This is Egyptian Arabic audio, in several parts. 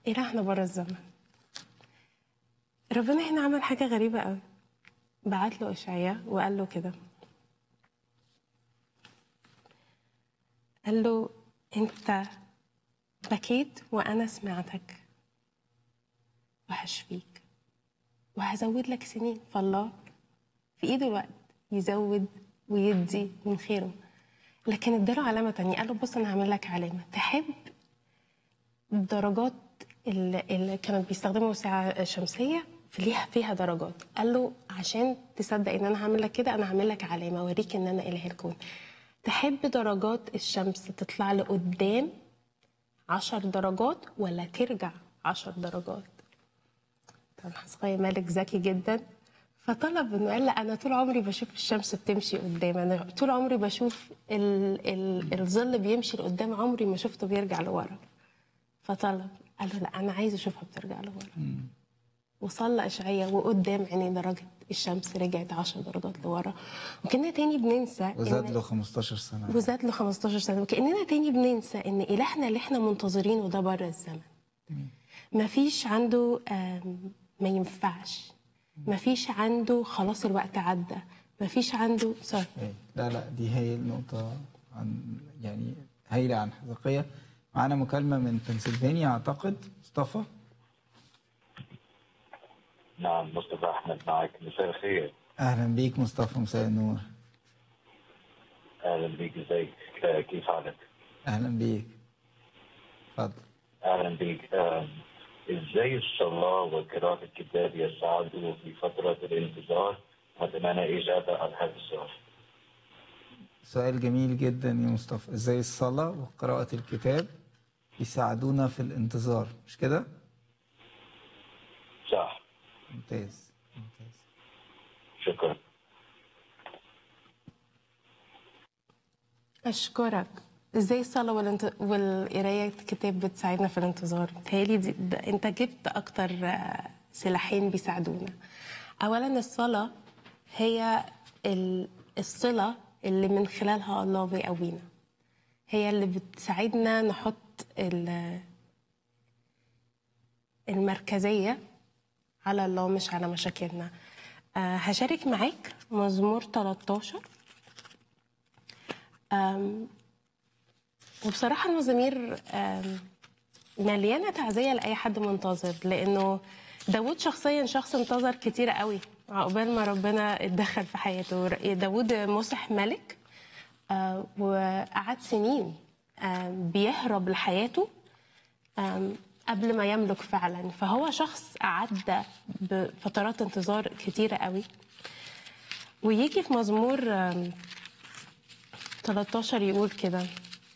إلهنا بره الزمن ربنا هنا عمل حاجة غريبة قوي بعت له إشعياء وقال له كده قال له أنت بكيت وأنا سمعتك وهشفيك وهزود لك سنين فالله في إيده الوقت يزود ويدي من خيره لكن اداله علامة تانية قال له بص أنا هعمل لك علامة تحب درجات اللي, اللي كانت بيستخدموا ساعة شمسية ليها فيها درجات قال له عشان تصدق ان انا هعمل لك كده انا هعمل لك علامه اوريك ان انا اله الكون تحب درجات الشمس تطلع لقدام عشر درجات ولا ترجع عشر درجات طبعا حسقية مالك ذكي جدا فطلب انه قال لا انا طول عمري بشوف الشمس بتمشي قدام انا طول عمري بشوف ال ال الظل بيمشي لقدام عمري ما شفته بيرجع لورا فطلب قال له لا انا عايز اشوفها بترجع لورا وصلى اشعياء وقدام عينيه درجه الشمس رجعت 10 درجات لورا وكنا تاني بننسى وزاد إن- له 15 سنة وزاد له 15 سنه وكاننا تاني بننسى ان الهنا اللي احنا منتظرينه ده بره الزمن ما فيش عنده آم، ما ينفعش ما فيش عنده خلاص الوقت عدى ما فيش عنده سوري إيه. لا لا دي هي النقطة عن يعني هايلة عن حزقية معانا مكالمة من بنسلفانيا أعتقد مصطفى نعم مصطفى احمد معك مساء الخير أهلا بيك مصطفى مساء النور اهلا بك ازيك آه، كيف حالك؟ أهلا بيك اتفضل اهلا بك آم، ازاي الصلاة وقراءة الكتاب يساعدوا في فترة الانتظار؟ أتمنى إجابة على هذا السؤال. سؤال جميل جدا يا مصطفى ازاي الصلاة وقراءة الكتاب يساعدونا في الانتظار مش كده؟ صح ممتاز ممتاز شكرا اشكرك ازاي الصلاه والانت... والقرايه الكتاب بتساعدنا في الانتظار بتهيألي دي... ده انت جبت اكتر آه، سلاحين بيساعدونا اولا الصلاه هي ال... الصله اللي من خلالها الله بيقوينا هي اللي بتساعدنا نحط ال... المركزيه على الله مش على مشاكلنا آه، هشارك معاك مزمور 13 أم، وبصراحة المزامير أم، مليانة تعزية لأي حد منتظر لأنه داود شخصيا شخص انتظر كتير قوي عقبال ما ربنا اتدخل في حياته داود مسح ملك آه، وقعد سنين آم، بيهرب لحياته آم، قبل ما يملك فعلا فهو شخص عدى بفترات انتظار كتيرة قوي ويجي في مزمور آم، 13 يقول كده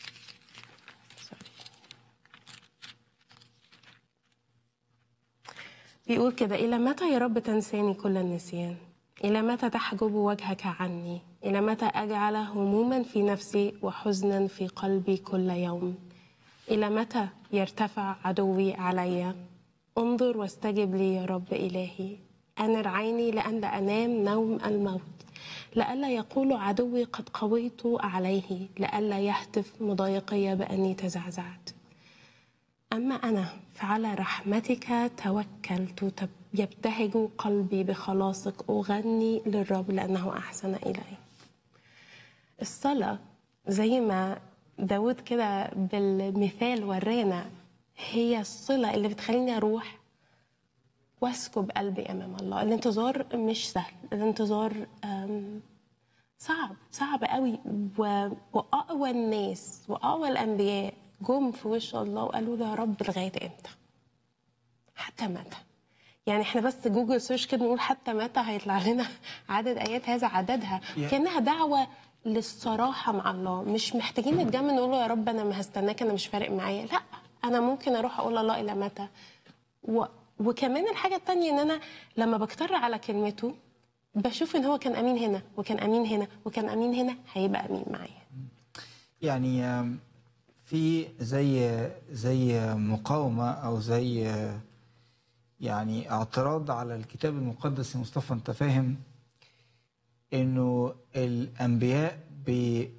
بيقول كده إلى متى يا رب تنساني كل النسيان إلى متى تحجب وجهك عني إلى متى أجعل هموما في نفسي وحزنا في قلبي كل يوم إلى متى يرتفع عدوي علي انظر واستجب لي يا رب إلهي أنر عيني لأن لا أنام نوم الموت لئلا يقول عدوي قد قويت عليه لئلا يهتف مضايقي بأني تزعزعت أما أنا فعلى رحمتك توكلت تب- يبتهج قلبي بخلاصك أغني للرب لأنه أحسن إلي الصلاة زي ما داود كده بالمثال ورانا هي الصلة اللي بتخليني أروح واسكب قلبي أمام الله الانتظار مش سهل الانتظار أم، صعب صعب قوي و... واقوى الناس واقوى الانبياء جم في وش الله وقالوا له يا رب لغايه امتى؟ حتى متى؟ يعني احنا بس جوجل سيرش كده نقول حتى متى هيطلع لنا عدد ايات هذا عددها Yeah. كانها دعوه للصراحه مع الله مش محتاجين نتجمع نقول له يا رب انا ما هستناك انا مش فارق معايا لا انا ممكن اروح اقول الله الى متى و... وكمان الحاجه التانية ان انا لما بكتر على كلمته بشوف ان هو كان امين هنا وكان امين هنا وكان امين هنا هيبقى امين معايا يعني آم، في زي زي مقاومة أو زي آه، يعني اعتراض على الكتاب المقدس يا مصطفى أنت فاهم إنه الأنبياء بي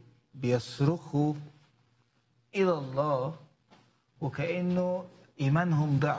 بيصرخوا إلى الله وكأنه إيمانهم ضعف